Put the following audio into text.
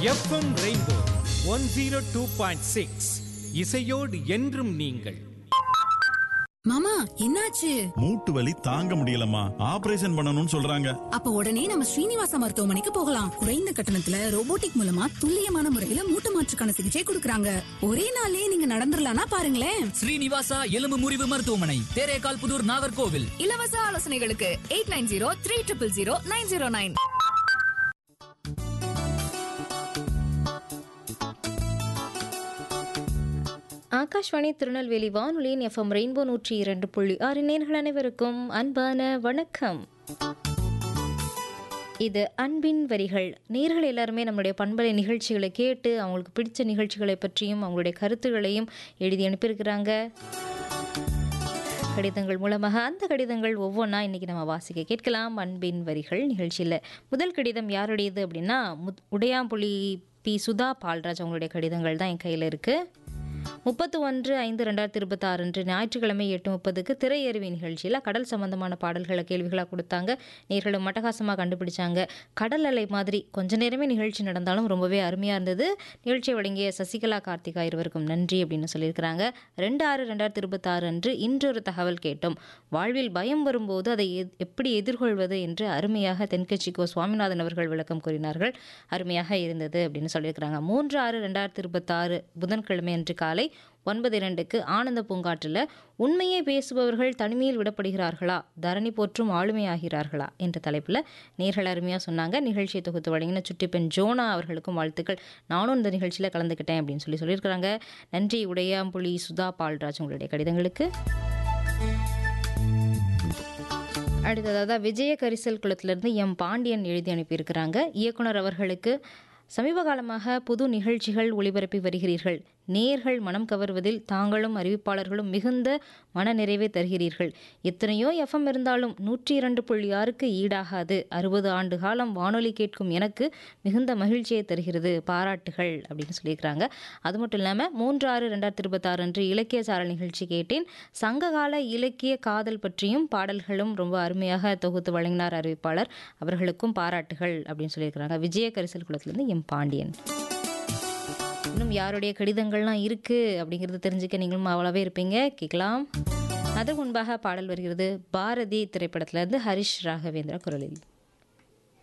FM rainbow one zero two point six இசையோடு என்றும் நீங்கள் மாமா என்னாச்சு மூட்டு வலி தாங்க முடியலம்மா ஆபரேஷன் பண்ணணும்னு சொல்றாங்க அப்ப உடனே நம்ம ஸ்ரீனிவாச மருத்துவமனைக்கு போகலாம் குறைந்த கட்டணத்துல ரோபோட்டிக் மூலமா துல்லியமான முறையில மூட்டு மாற்றுக்கான சிகிச்சை கொடுக்கறாங்க ஒரே நாள்லயே நீங்க நடந்துடலாம்னா பாருங்களேன் ஸ்ரீனிவாசா எலும்பு முறிவு மருத்துவமனை தேரேகால் புதூர் நாகர்கோவில் இலவச ஆலோசனைகளுக்கு eight nine zero three triple zero nine zero nine Akashvani Tirunelveli வானொலியின் எஃப்எம் ரெயின்போ நூற்றி இரண்டு புள்ளி ஆறு நேர்கள் அனைவருக்கும் அன்பான வணக்கம் இது அன்பின் வரிகள் நேர்கள் எல்லாருமே நம்மளுடைய பண்பலை நிகழ்ச்சிகளை கேட்டு அவங்களுக்கு பிடிச்ச நிகழ்ச்சிகளை பற்றியும் அவங்களுடைய கருத்துகளையும் எழுதி அனுப்பியிருக்கிறாங்க கடிதங்கள் மூலமாக அந்த கடிதங்கள் ஒவ்வொன்றா இன்றைக்கி நம்ம வாசிக்க கேட்கலாம் அன்பின் வரிகள் நிகழ்ச்சியில் முதல் கடிதம் யாருடையது அப்படின்னா முத் உடையாம்புலி பி சுதா பால்ராஜ் அவங்களுடைய கடிதங்கள் தான் என் கையில் இருக்குது முப்பத்து ஒன்று ஐந்து ரெண்டாயிரத்தி இருபத்தாறு அன்று ஞாயிற்றுக்கிழமை எட்டு முப்பதுக்கு திரையருவி நிகழ்ச்சியில் கடல் சம்பந்தமான பாடல்களை கேள்விகளாக கொடுத்தாங்க நேர்களும் மட்டகாசமாக கண்டுபிடிச்சாங்க கடல் அலை மாதிரி கொஞ்ச நேரமே நிகழ்ச்சி நடந்தாலும் ரொம்பவே அருமையாக இருந்தது நிகழ்ச்சியை வழங்கிய சசிகலா கார்த்திகா இருவருக்கும் நன்றி அப்படின்னு சொல்லியிருக்கிறாங்க ரெண்டு ஆறு ரெண்டாயிரத்தி இருபத்தாறு அன்று இன்றொரு தகவல் கேட்டோம் வாழ்வில் பயம் வரும்போது அதை எத்- எப்படி எதிர்கொள்வது என்று அருமையாக தென்கட்சி கோ சுவாமிநாதன் அவர்கள் விளக்கம் கூறினார்கள் அருமையாக இருந்தது அப்படின்னு சொல்லியிருக்கிறாங்க மூன்று ஆறு ரெண்டாயிரத்தி இருபத்தாறு புதன்கிழமை அன்று காலை ஒன்பது இரண்டுக்கு ஆனந்த பூங்காற்றில் உண்மையை பேசுபவர்கள் தனிமையில் விடப்படுகிறார்களா தரணி போற்றும் ஆளுமையாகிறார்களா என்ற தலைப்பில் நேர்கள் அருமையாக சொன்னாங்க நிகழ்ச்சியை தொகுத்து வழங்கின சுட்டிப்பெண் ஜோனா அவர்களுக்கும் வாழ்த்துக்கள் நானும் இந்த நிகழ்ச்சியில் கலந்துக்கிட்டேன் அப்படின்னு சொல்லி சொல்லியிருக்கிறாங்க நன்றி உடையாம்புலி சுதா பால்ராஜ் உங்களுடைய கடிதங்களுக்கு அடுத்ததாக விஜய கரிசல் குளத்திலிருந்து எம் பாண்டியன் எழுதி அனுப்பியிருக்கிறாங்க இயக்குனர் அவர்களுக்கு சமீப காலமாக புது நிகழ்ச்சிகள் ஒளிபரப்பி வருகிறீர்கள் நேர்கள் மனம் கவர்வதில் தாங்களும் அறிவிப்பாளர்களும் மிகுந்த மனநிறைவை தருகிறீர்கள் எத்தனையோ எஃப்எம் இருந்தாலும் நூற்றி இரண்டு புள்ளி ஆறுக்கு ஈடாகாது அறுபது ஆண்டு காலம் வானொலி கேட்கும் எனக்கு மிகுந்த மகிழ்ச்சியை தருகிறது பாராட்டுகள் அப்படின்னு சொல்லியிருக்கிறாங்க அது மட்டும் இல்லாமல் மூன்று ஆறு ரெண்டாயிரத்தி இருபத்தாறு அன்று இலக்கிய சாரல் நிகழ்ச்சி கேட்டேன் சங்ககால இலக்கிய காதல் பற்றியும் பாடல்களும் ரொம்ப அருமையாக தொகுத்து வழங்கினார் அறிவிப்பாளர் அவர்களுக்கும் பாராட்டுகள் அப்படின்னு சொல்லியிருக்கிறாங்க விஜய கரிசல் குளத்திலிருந்து எம் பாண்டியன் இன்னும் யாருடைய கடிதங்கள்லாம் இருக்குது அப்படிங்கிறது தெரிஞ்சுக்க நீங்களும் அவ்வளோவே இருப்பீங்க கேட்கலாம் அதற்கு முன்பாக பாடல் வருகிறது பாரதி திரைப்படத்திலிருந்து ஹரிஷ் ராகவேந்திரா குரலில்